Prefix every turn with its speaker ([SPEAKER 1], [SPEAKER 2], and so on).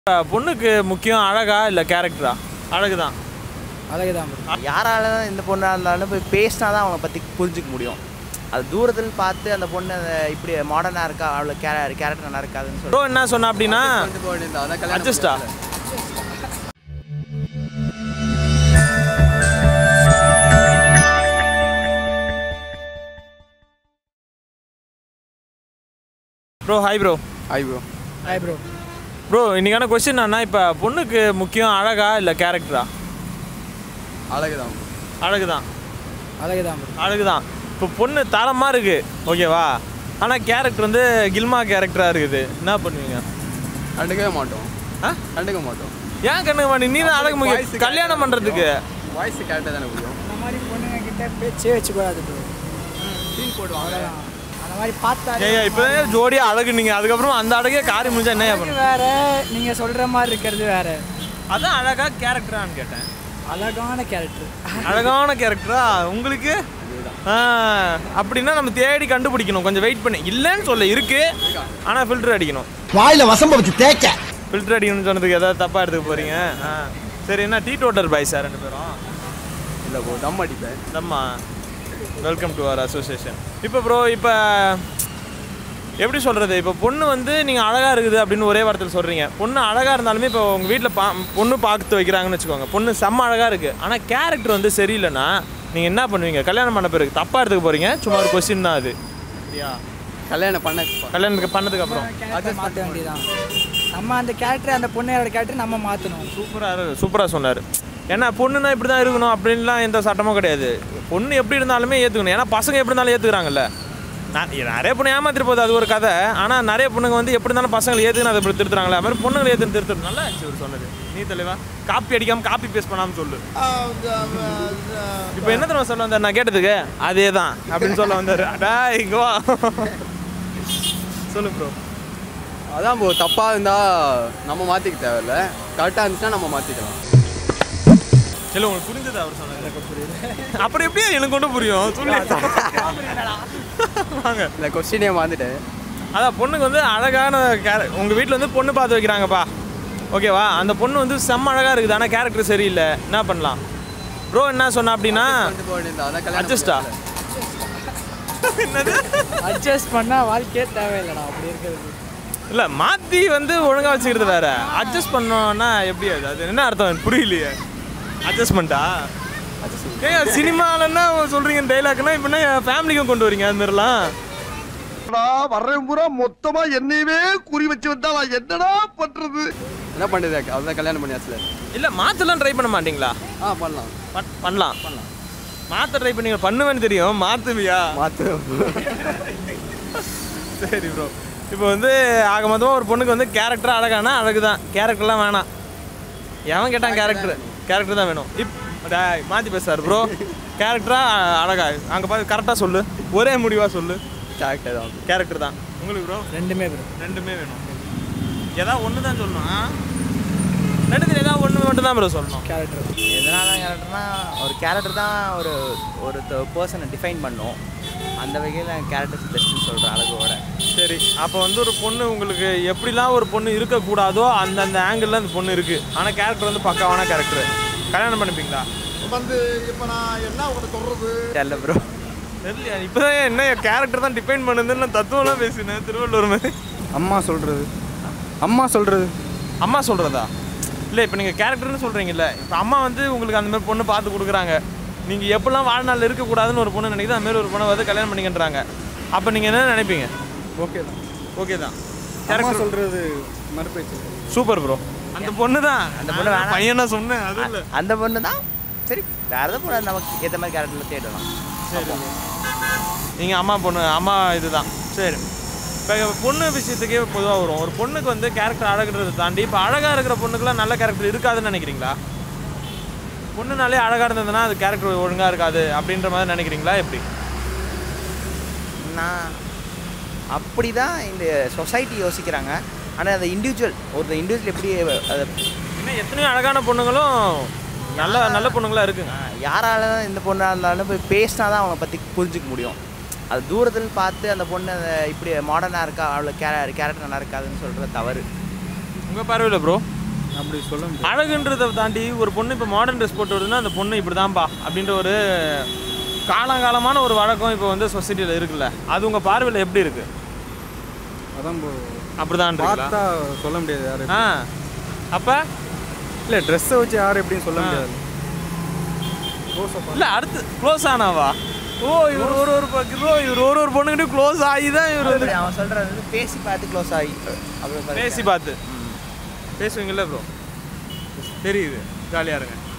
[SPEAKER 1] பொண்ணுக்கு முக்கியம் அழகா இல்லை கேரக்டரா அழகு தான்
[SPEAKER 2] அழகு தான் ப்ரோ
[SPEAKER 3] யாரால இந்த பொண்ணாக இருந்தாலும் போய் பேசினா தான் அவங்கள பற்றி புரிஞ்சுக்க முடியும் அது தூரத்தில் பார்த்து அந்த பொண்ணு அந்த இப்படி மாடர்னாக இருக்கா அவ்வளோ கே கேரக்டர் நல்லா இருக்காதுன்னு சொல்லி
[SPEAKER 1] ப்ரோ என்ன சொன்ன அப்படின்னா அட்ஜஸ்டா bro hi bro
[SPEAKER 4] hi bro
[SPEAKER 2] hi bro
[SPEAKER 1] bro இன்னைக்கான கொஸ்டின் என்னன்னா இப்போ பொண்ணுக்கு முக்கியம் அழகா இல்லை கேரக்டரா
[SPEAKER 4] அழகு தான்
[SPEAKER 1] அழகு தான்
[SPEAKER 2] அழகு தான் ப்ரோ
[SPEAKER 1] அழகு தான் இப்போ பொண்ணு தரமாக இருக்கு ஓகேவா ஆனால் கேரக்டர் வந்து கில்மா கேரக்டராக இருக்குது என்ன பண்ணுவீங்க
[SPEAKER 4] கண்டுக்கவே மாட்டோம்
[SPEAKER 1] ஆ
[SPEAKER 4] கண்டுக்க மாட்டோம்
[SPEAKER 1] ஏன் கண்ணுக்கு மாட்டி நீ தான் அழகு
[SPEAKER 4] Voice
[SPEAKER 1] முக்கியம் கல்யாணம் பண்ணுறதுக்கு
[SPEAKER 4] வாய்ஸ் கேட்டால் தானே முடியும்
[SPEAKER 2] அந்த மாதிரி பொண்ணுங்க கிட்ட பேச்சே வச்சுக்கூடாது ப்ரோ
[SPEAKER 4] சீன் போடுவாங்க
[SPEAKER 2] அந்த மாதிரி பார்த்தா
[SPEAKER 1] ஏய் இப்போ ஜோடியா அழகு நீங்கள் அதுக்கப்புறம் அந்த அழகே காரி முடிஞ்சா என்ன பண்ணுங்க
[SPEAKER 2] வேற நீங்க சொல்ற மாதிரி இருக்கிறது வேற
[SPEAKER 1] அதான் அழகா கேரக்டரான்னு கேட்டேன்
[SPEAKER 2] அழகான கேரக்டர்
[SPEAKER 1] அழகான கேரக்டரா உங்களுக்கு ஆ, அப்படின்னா நம்ம தேடி கண்டுபிடிக்கணும் கொஞ்சம் வெயிட் பண்ணி இல்லைன்னு சொல்ல இருக்கு ஆனால் ஃபில்டர் அடிக்கணும்
[SPEAKER 5] வாயில வசம்ப வச்சு தேய்க்க
[SPEAKER 1] ஃபில்டர் அடிக்கணும்னு சொன்னதுக்கு ஏதாவது தப்பாக எடுத்துக்க போறீங்க ஆ சரி என்ன டீ டோட்டர் பாய் சார் ரெண்டு பேரும்
[SPEAKER 4] இல்லை ப்ரோ தம் அடிப்பேன்
[SPEAKER 1] நம்ம வெல்கம் டு அவர் அசோசியேஷன் இப்போ ப்ரோ இப்போ எப்படி சொல்கிறது இப்போ பொண்ணு வந்து நீங்கள் அழகாக இருக்குது அப்படின்னு ஒரே வார்த்தையில் சொல்கிறீங்க பொண்ணு அழகாக இருந்தாலுமே இப்போ உங்கள் வீட்டில் பா பொண்ணு பார்த்து வைக்கிறாங்கன்னு வச்சுக்கோங்க பொண்ணு செம்ம அழகாக இருக்குது ஆனால் கேரக்டர் வந்து சரியில்லைன்னா நீங்கள் என்ன பண்ணுவீங்க கல்யாணம் பண்ண பிறகு தப்பாக எடுத்துக்க போகிறீங்க சும்மா ஒரு கொஸ்டின் தான் அது சரியா
[SPEAKER 4] கல்யாணம் பண்ண
[SPEAKER 1] கல்யாணத்துக்கு பண்ணதுக்கு அப்புறம்
[SPEAKER 2] கேரக்டர் மாற்ற வேண்டியதான் நம்ம அந்த கேரக்டர் அந்த பொண்ணோட கேரக்டர் நம்ம மாற்றணும்
[SPEAKER 1] சூப்பராக சூப்பராக சொன்னார் ஏன்னா பொண்ணுனா இப்படி தான் இருக்கணும் அப்படின்லாம் எந்த சட்டமும் கிடையாது பொண்ணு எப்படி இருந்தாலுமே ஏற்றுக்கணும் ஏன்னா பசங்க எப்படி இருந்தாலும் ஏற்றுக்கிறாங்கல்ல நான் நிறைய பொண்ணு ஏமாத்திட்டு போகுது அது ஒரு கதை ஆனால் நிறைய பொண்ணுங்க வந்து எப்படி இருந்தாலும் பசங்களை ஏற்றுன்னு அதை இப்படி திருத்துறாங்களே அது மாதிரி பொண்ணுங்களை ஏற்றுன்னு திருத்துறது நல்லா இருந்துச்சு இவர் சொன்னது நீ தலைவா காப்பி அடிக்காமல் காப்பி பேஸ்ட் பண்ணாமல் சொல்லு இப்போ என்ன தெரியுமா சொல்ல வந்தார் நான் கேட்டதுக்கு அதே தான் அப்படின்னு சொல்ல வந்தார் அடா இங்க வா சொல்லு ப்ரோ
[SPEAKER 4] அதான் ப்ரோ தப்பாக இருந்தால் நம்ம மாற்றிக்க தேவையில்ல கரெக்டாக இருந்துச்சுன்னா நம்ம மாற்றிக்கலாம்
[SPEAKER 1] இல்லை உங்களுக்கு புரிஞ்சது அவர் சொன்னது எனக்கு புரியுது அப்புறம் எப்படியா எனக்கு கொண்டு புரியும் சொல்லு வாங்க
[SPEAKER 4] இல்லை கொஸ்டினே மாற்றிட்டேன்
[SPEAKER 1] அதான் பொண்ணுக்கு வந்து அழகான கேர உங்கள் வீட்டில் வந்து பொண்ணு பார்த்து வைக்கிறாங்கப்பா ஓகேவா அந்த பொண்ணு வந்து செம்ம அழகாக இருக்குது ஆனால் கேரக்டர் சரியில்லை என்ன பண்ணலாம் ப்ரோ என்ன சொன்னா அப்படின்னா
[SPEAKER 4] கொண்டு போக வேண்டியது அதான் கல்யாணம்
[SPEAKER 1] அட்ஜஸ்டா
[SPEAKER 4] பண்ணல.
[SPEAKER 2] அட்ஜஸ்ட் பண்ணால் வாழ்க்கையே தேவையில்லைடா அப்படி இருக்கிறது
[SPEAKER 1] இல்லை மாற்றி வந்து ஒழுங்காக வச்சுக்கிறது வேற அட்ஜஸ்ட் பண்ணோன்னா எப்படி அது அது என்ன அர்த்தம் எனக்கு புரியலையே அட்ஜஸ்ட்மெண்ட்டா ஏன் சினிமாலன்னா சொல்கிறீங்க டைலாக்னா இப்போ என்ன ஃபேமிலிக்கும் கொண்டு வரீங்க அது மாதிரிலாம்
[SPEAKER 5] வர்றேன் பூரா மொத்தமா என்னையவே குறி வச்சு வந்தா நான் என்னடா பண்றது
[SPEAKER 4] என்ன பண்ணுறது அதுதான் கல்யாணம் பண்ணியாச்சுல
[SPEAKER 1] இல்லை மாற்றலாம் ட்ரை பண்ண மாட்டீங்களா
[SPEAKER 4] ஆ பண்ணலாம்
[SPEAKER 1] பண்- பண்ணலாம் பண்ணலாம் மாற்ற ட்ரை பண்ணி பண்ணுவேன்னு தெரியும் மாற்றுவியா
[SPEAKER 4] மாற்று
[SPEAKER 1] சரி ப்ரோ இப்போ வந்து ஆக மொத்தமாக ஒரு பொண்ணுக்கு வந்து கேரக்டர் அழகானா அழகு தான் கேரக்டர்லாம் வேணாம் எவன் கேட்டான் கேரக்டர் கேரக்டர் தான் வேணும் இப் டேய், மாத்தி பேசுறாரு ப்ரோ கேரக்டரா அழகா அங்கே பார்த்து கரெக்டாக சொல்லு ஒரே முடிவாக சொல்லு
[SPEAKER 4] கேரக்டர் தான்
[SPEAKER 1] கேரக்டர் தான் உங்களுக்கு ப்ரோ
[SPEAKER 2] ரெண்டுமே ப்ரோ
[SPEAKER 1] ரெண்டுமே வேணும் ஏதாவது ஒன்று தான் சொல்லணும் ஆ? ரெண்டுத்துல ஏதாவது ஒன்று மட்டும் தான் ப்ரோ சொல்லணும்
[SPEAKER 2] கேரக்டர்
[SPEAKER 3] எதனால கேரக்டர்னா ஒரு கேரக்டர் தான் ஒரு ஒரு பர்சனை டிஃபைன் பண்ணும் அந்த வகையில் கேரக்டர்ஸ் பெஸ்ட்டுன்னு சொல்கிறேன் அழகோட
[SPEAKER 1] சரி அப்போ வந்து ஒரு பொண்ணு உங்களுக்கு எப்படிலாம் ஒரு பொண்ணு இருக்கக்கூடாதோ அந்தந்த ஆங்கிளில் அந்த பொண்ணு இருக்குது ஆனால் கேரக்டர் வந்து பக்காவான கேரக்டர் கல்யாணம் பண்ணிப்பீங்களா
[SPEAKER 5] வந்து இப்ப நான் என்ன உனக்கு சொல்றது
[SPEAKER 3] தெரியல ப்ரோ
[SPEAKER 1] தெரியலையா இப்போதான் என்ன கேரக்டர் தான் டிபெண்ட் பண்ணுதுன்னு நான் தத்துவம்லாம் பேசினேன் திருவள்ளூர் மாதிரி
[SPEAKER 4] அம்மா சொல்கிறது அம்மா சொல்கிறது
[SPEAKER 1] அம்மா சொல்கிறதா இல்லை இப்போ நீங்கள் கேரக்டர்னு சொல்கிறீங்கல்ல இப்போ அம்மா வந்து உங்களுக்கு அந்த மாதிரி பொண்ணு பார்த்து கொடுக்குறாங்க நீங்கள் எப்படிலாம் வாழ்நாளில் இருக்கக்கூடாதுன்னு ஒரு பொண்ணு நினைக்குது அந்த மாதிரி ஒரு பொண்ணை வந்து கல்யாணம் பண்ணிக்கின்றாங்க அப்போ நீங்கள் என்ன நினைப்பீங்க
[SPEAKER 4] ஓகே தான்
[SPEAKER 1] ஓகே தான்
[SPEAKER 4] அம்மா
[SPEAKER 1] கேரக்டர்
[SPEAKER 4] சொல்கிறது மறுபேச்சு
[SPEAKER 1] சூப்பர் ப்ரோ அந்த பொண்ணு தான்
[SPEAKER 3] அந்த பொண்ணு வேணாம்.
[SPEAKER 1] பையனா சொன்னேன் அது இல்லை
[SPEAKER 3] அந்த பொண்ணு தான் சரி வேறு எதாவது பொண்ணு நமக்கு ஏற்ற மாதிரி கேரக்டரில் தேடலாம்
[SPEAKER 1] சரி நீங்கள் அம்மா பொண்ணு அம்மா இதுதான் சரி இப்போ பொண்ணு விஷயத்துக்கே பொதுவாக வரும் ஒரு பொண்ணுக்கு வந்து கேரக்டர் அழகுறதை தாண்டி இப்போ அழகாக இருக்கிற பொண்ணுக்குலாம் நல்ல கேரக்டர் இருக்காதுன்னு நினைக்கிறீங்களா பொண்ணுனாலே அழகாக இருந்ததுன்னா அது கேரக்டர் ஒழுங்காக இருக்காது அப்படின்ற மாதிரி நினைக்கிறீங்களா எப்படி
[SPEAKER 3] நான் அப்படி தான் இந்த சொசைட்டி யோசிக்கிறாங்க ஆனால் அந்த இண்டிவிஜுவல் ஒரு இண்டிவிஜுவல் எப்படி அதை
[SPEAKER 1] இன்னும் எத்தனையோ அழகான பொண்ணுங்களும் நல்ல நல்ல பொண்ணுங்களா இருக்குங்க
[SPEAKER 3] யாரால இந்த பொண்ணாக இருந்தாலும் போய் பேசினா தான் அவங்கள பற்றி புரிஞ்சுக்க முடியும் அது தூரத்தில் பார்த்து அந்த பொண்ணு அந்த இப்படி மாடர்னாக இருக்கா அவ்வளோ கே கேரக்டர் நல்லா இருக்காதுன்னு சொல்கிறது தவறு
[SPEAKER 1] உங்கள் பார்வையில் ப்ரோ
[SPEAKER 6] அப்படி சொல்ல முடியாது
[SPEAKER 1] அழகுன்றதை தாண்டி ஒரு பொண்ணு இப்போ மாடர்ன் ட்ரெஸ் போட்டு வருதுன்னா அந்த பொண்ணு இப்படி தான்ப்பா அப்படின்ற ஒரு காலங்காலமான ஒரு வழக்கம் இப்போ வந்து சொசைட்டியில் இருக்குல்ல அது உங்கள் பார்வையில் எப்படி இருக்கு
[SPEAKER 6] அதான் ப்ரோ
[SPEAKER 1] அப்படிதான்
[SPEAKER 6] பார்த்தா சொல்ல முடியாது யாரு
[SPEAKER 1] ஆ அப்போ
[SPEAKER 6] இல்லை ட்ரெஸ்ஸை வச்சு யார் எப்படின்னு சொல்ல முடியாது
[SPEAKER 1] இல்லை அடுத்து க்ளோஸ் ஆனாவா ஓ இவர் ஒரு ஒரு ப்ரோ இவர் ஒரு ஒரு பொண்ணுகிட்டயும் க்ளோஸ் ஆகி தான் இவர் வந்து
[SPEAKER 3] அவன் சொல்றது வந்து பேசி பார்த்து க்ளோஸ் ஆகி அப்படி
[SPEAKER 1] பேசி பார்த்து பேசுவீங்கல்ல ப்ரோ தெரியுது ஜாலியாக இருங்க